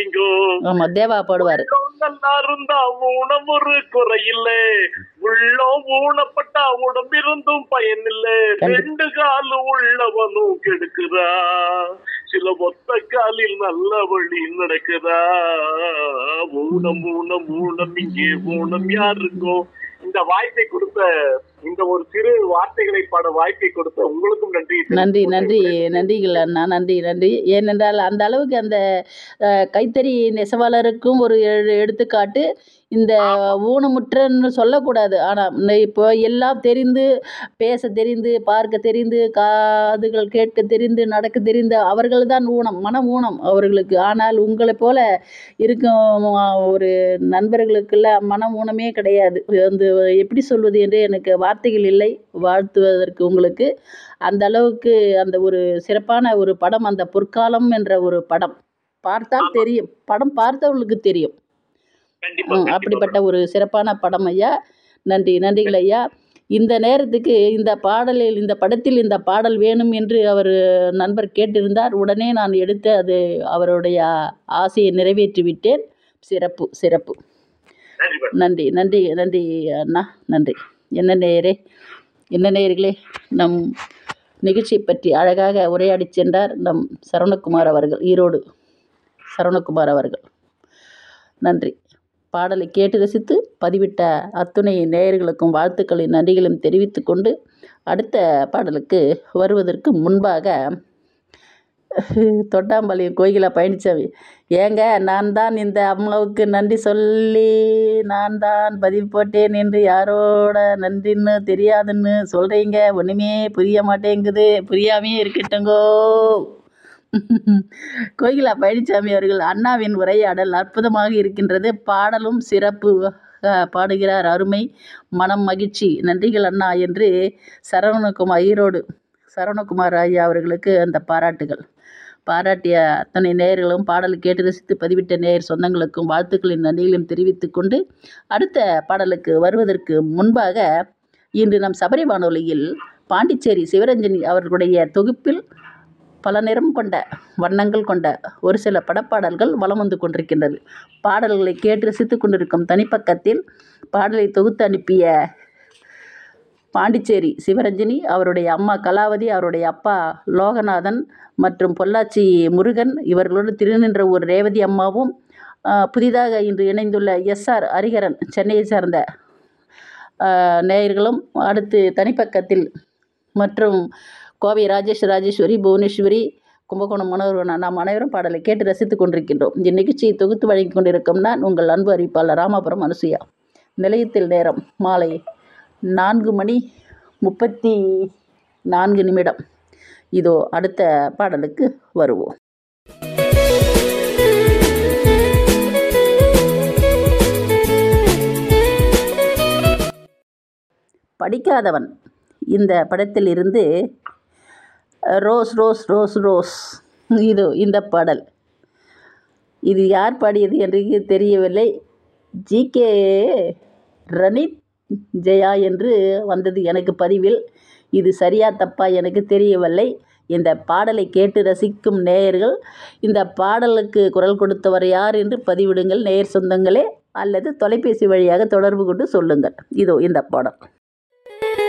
ஊனமிங்கோ ஆமா தேவா பாடுவாரு உள்ளம் நல்லா இருந்தா ஊனம் ஒரு குறையில்ல உள்ளம் ஊனப்பட்டா உடம்பிருந்தும் பயனில்ல கண்டிப்பா. ரெண்டு காலு உள்ளவனும் கெடுக்குறா சில ஒத்த காலில் நல்ல வழி நடக்குதா ஊனம் ஊனம் ஊனம் இங்கே ஊனம் யாருக்கோ இந்த வாய்ப்பை கொடுத்த இந்த ஒரு சிறு வார்த்தைகளை பாட வாய்ப்பை கொடுத்த உங்களுக்கும் நன்றி நன்றி நன்றி நன்றிகள் அண்ணா நன்றி நன்றி ஏனென்றால் அந்த அளவுக்கு அந்த அஹ், கைத்தறி நெசவாளருக்கும் ஒரு எ- எடுத்துக்காட்டு இந்த ஊனமுற்றன்னு சொல்லக்கூடாது ஆனால் இப்போ எல்லாம் தெரிந்து பேச தெரிந்து பார்க்க தெரிந்து காதுகள் கேட்க தெரிந்து நடக்க தெரிந்து அவர்கள் தான் ஊனம் மன ஊனம் அவர்களுக்கு ஆனால் உங்களை போல இருக்கும் ஒரு நண்பர்களுக்கெல்லாம் மன ஊனமே கிடையாது வந்து எப்படி சொல்வது என்று எனக்கு வார்த்தைகள் இல்லை வாழ்த்துவதற்கு உங்களுக்கு அந்த அளவுக்கு அந்த ஒரு சிறப்பான ஒரு படம் அந்த பொற்காலம் என்ற ஒரு படம் பார்த்தால் தெரியும் படம் பார்த்தவர்களுக்கு தெரியும் கண்டிப்பா ம், கண்டிப்பா அப்படிப்பட்ட ஒரு சிறப்பான படம் ஐயா நன்றி நன்றிகள் ஐயா இந்த நேரத்துக்கு இந்த பாடலில் இந்த படத்தில் இந்த பாடல் வேணும் என்று அவர் நண்பர் கேட்டிருந்தார் உடனே நான் எடுத்து அது அவருடைய ஆசையை நிறைவேற்றி விட்டேன் சிறப்பு சிறப்பு நன்றி மேடம் நன்றி நன்றி நன்றி அண்ணா நன்றி என்ன நேயரே என்ன நேயர்களே நம் நிகழ்ச்சியை பற்றி அழகாக உரையாடி சென்றார் நம் சரவணகுமார் அவர்கள் ஈரோடு சரவணகுமார் அவர்கள் நன்றி பாடலை கேட்டு ரசித்து பதிவிட்ட அத்துணை நேயர்களுக்கும் வாழ்த்துக்களின் நன்றிகளும் தெரிவித்துக் கொண்டு அடுத்த பாடலுக்கு வருவதற்கு முன்பாக தொட்டாம்பாளையம் கோகிலா பழனிசாமி ஏங்க நான் தான் இந்த அம்மாவுக்கு நன்றி சொல்லி நான் தான் பதிவு போட்டேன் என்று யாரோட நன்றின்னு தெரியாதுன்னு சொல்கிறீங்க ஒன்றுமே புரிய மாட்டேங்குது புரியாமே இருக்கட்டுங்கோ கோகிலா பழனிசாமி அவர்கள் அண்ணாவின் உரையாடல் அற்புதமாக இருக்கின்றது பாடலும் சிறப்பு அஹ், பாடுகிறார் அருமை மனம் மகிழ்ச்சி நன்றிகள் அண்ணா என்று சரவணகுமார் ஈரோடு சரவணகுமார் ஐயா அவர்களுக்கு அந்த பாராட்டுகள் பாராட்டிய அத்தனை நேயர்களும் பாடல் கேட்டு ரசித்து பதிவிட்ட நேயர் சொந்தங்களுக்கும் வாழ்த்துக்களின் நன்றிகளையும் தெரிவித்துக் கொண்டு அடுத்த பாடலுக்கு வருவதற்கு முன்பாக இன்று நம் சபரி வானொலியில் பாண்டிச்சேரி சிவரஞ்சனி அவர்களுடைய தொகுப்பில் பல நிறம் கொண்ட வண்ணங்கள் கொண்ட ஒரு சில படப்பாடல்கள் வலம் வந்து கொண்டிருக்கின்றது பாடல்களை கேட்டு ரசித்து கொண்டிருக்கும் தனிப்பக்கத்தில் பாடலை தொகுத்து அனுப்பிய பாண்டிச்சேரி சிவரஞ்சனி அவருடைய அம்மா கலாவதி அவருடைய அப்பா லோகநாதன் மற்றும் பொள்ளாச்சி முருகன் இவர்களோடு திருநின்ற ஒரு ரேவதி அம்மாவும் ஆஹ், புதிதாக இன்று இணைந்துள்ள எஸ்ஆர் ஹரிஹரன் சென்னையை சார்ந்த ஆஹ், நேயர்களும் அடுத்து தனிப்பக்கத்தில் மற்றும் கோவை ராஜேஷ் ராஜேஸ்வரி புவனேஸ்வரி கும்பகோணம் மனோகரன் நாம் அனைவரும் பாடலை கேட்டு ரசித்துக் கொண்டிருக்கின்றோம் இந்த நிகழ்ச்சியை தொகுத்து வழங்கி கொண்டிருக்கும் நான் உங்கள் அன்பு அறிவிப்பாளர் ராமாபுரம் அனுசுயா நிலையத்தில் நேரம் மாலை நான்கு மணி முப்பத்தி நான்கு நிமிடம் இதோ அடுத்த பாடலுக்கு வருவோம் படிக்காதவன் இந்த படத்தில் இருந்து ரோஸ் ரோஸ் ரோஸ் ரோஸ் இது இந்த பாடல் இது யார் பாடியது என்று தெரியவில்லை ஜிகே ரணித் ஜெயா என்று வந்தது எனக்கு பதிவில் இது சரியா தப்பா எனக்கு தெரியவில்லை இந்த பாடலை கேட்டு ரசிக்கும் நேயர்கள் இந்த பாடலுக்கு குரல் கொடுத்தவர் யார் என்று பதிவிடுங்கள் நேயர் சொந்தங்களே அல்லது தொலைபேசி வழியாக தொடர்பு கொண்டு சொல்லுங்கள் இதோ இந்த பாடல்